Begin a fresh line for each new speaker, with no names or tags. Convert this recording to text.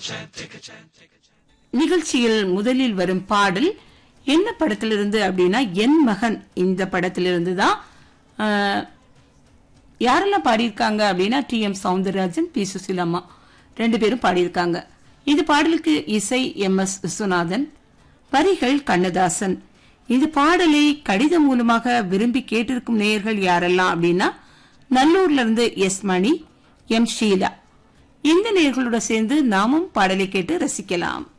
நிகழ்ச்சியில் முதலில் வரும் பாடல் என்ன படத்திலிருந்து அப்படின்னா என் மகன் இந்த படத்திலிருந்து தான் ஆஹ், யாரெல்லாம் பாடியிருக்காங்க அப்படின்னா T M Soundararajan P Susheelamma ரெண்டு பேரும் பாடியிருக்காங்க இந்த பாடலுக்கு இசை எம் எஸ் விஸ்வநாதன் வரிகள் கண்ணதாசன் இந்த பாடலை கடிதம் மூலமாக விரும்பி கேட்டிருக்கும் நேயர்கள் யாரெல்லாம் அப்படின்னா நல்லூர்ல இருந்து எஸ் மணி எம் ஷீலா இந்த நேயர்களோட சேர்ந்து நாமும் பாடலை கேட்டு ரசிக்கலாம்